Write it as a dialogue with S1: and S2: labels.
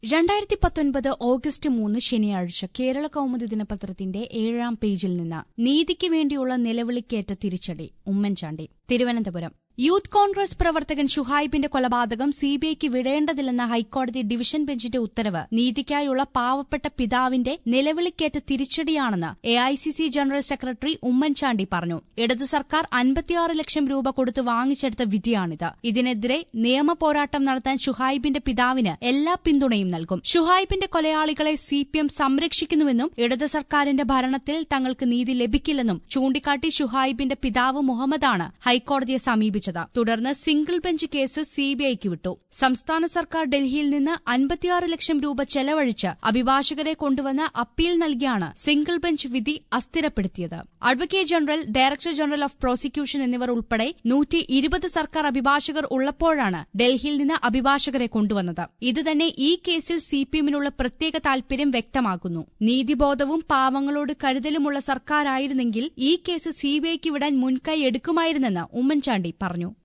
S1: രണ്ടായിരത്തി പത്തൊൻപത് ഓഗസ്റ്റ് മൂന്ന് ശനിയാഴ്ച കേരള കൗമുദി ദിനപത്രത്തിന്റെ ഏഴാം പേജിൽ നിന്ന് നീതിക്ക് വേണ്ടിയുള്ള നിലവിളിക്കേറ്റ തിരിച്ചടി ഉമ്മൻചാണ്ടി തിരുവനന്തപുരം യൂത്ത് കോൺഗ്രസ് പ്രവർത്തകൻ ഷുഹൈബിന്റെ കൊലപാതകം സിബിഐക്ക് വിടേണ്ടതില്ലെന്ന ഹൈക്കോടതി ഡിവിഷൻ ബെഞ്ചിന്റെ ഉത്തരവ് നീതിക്കായുള്ള പാവപ്പെട്ട പിതാവിന്റെ നിലവിളിക്കേറ്റ തിരിച്ചടിയാണെന്ന് എഐസിസി ജനറൽ സെക്രട്ടറി ഉമ്മൻചാണ്ടി പറഞ്ഞു ഇടതു സർക്കാർ അൻപത്തിയാറ് ലക്ഷം രൂപ കൊടുത്ത് വാങ്ങിച്ചെടുത്ത വിധിയാണിത് ഇതിനെതിരെ നിയമ പോരാട്ടം നടത്താൻ ഷുഹൈബിന്റെ പിതാവിന് എല്ലാ പിന്തുണയും നൽകും ഷുഹൈബിന്റെ കൊലയാളികളെ സിപിഎം സംരക്ഷിക്കുന്നുവെന്നും ഇടതു സർക്കാരിന്റെ ഭരണത്തിൽ തങ്ങൾക്ക് നീതി ലഭിക്കില്ലെന്നും ചൂണ്ടിക്കാട്ടി ഷുഹൈബിന്റെ പിതാവ് മുഹമ്മദാണ് ഹൈക്കോടതിയെ സമീപിച്ചത് തുടർന്ന് സിംഗിൾ ബെഞ്ച് കേസ് സിബിഐക്ക് വിട്ടു സംസ്ഥാന സർക്കാർ ഡൽഹിയിൽ നിന്ന് അൻപത്തിയാറ് ലക്ഷം രൂപ ചെലവഴിച്ച് അഭിഭാഷകരെ കൊണ്ടുവന്ന് അപ്പീൽ നൽകിയാണ് സിംഗിൾ ബെഞ്ച് വിധി അസ്ഥിരപ്പെടുത്തിയത് advocate general director general of prosecution എന്നിവർ ഉൾപ്പെടെ നൂറ്റി ഇരുപത് സർക്കാർ അഭിഭാഷകർ ഉള്ളപ്പോഴാണ് ഡൽഹിയിൽ നിന്ന് അഭിഭാഷകരെ കൊണ്ടുവന്നത് ഇതുതന്നെ ഈ കേസിൽ സിപിഎമ്മിനുള്ള പ്രത്യേക താൽപര്യം വ്യക്തമാക്കുന്നു നീതിബോധവും പാവങ്ങളോട് കരുതലുമുള്ള സർക്കാരായിരുന്നെങ്കിൽ ഈ കേസ് സിബിഐക്ക് വിടാൻ മുൻകൈ എടുക്കുമായിരുന്നെന്ന് ഉമ്മൻചാണ്ടി പറഞ്ഞു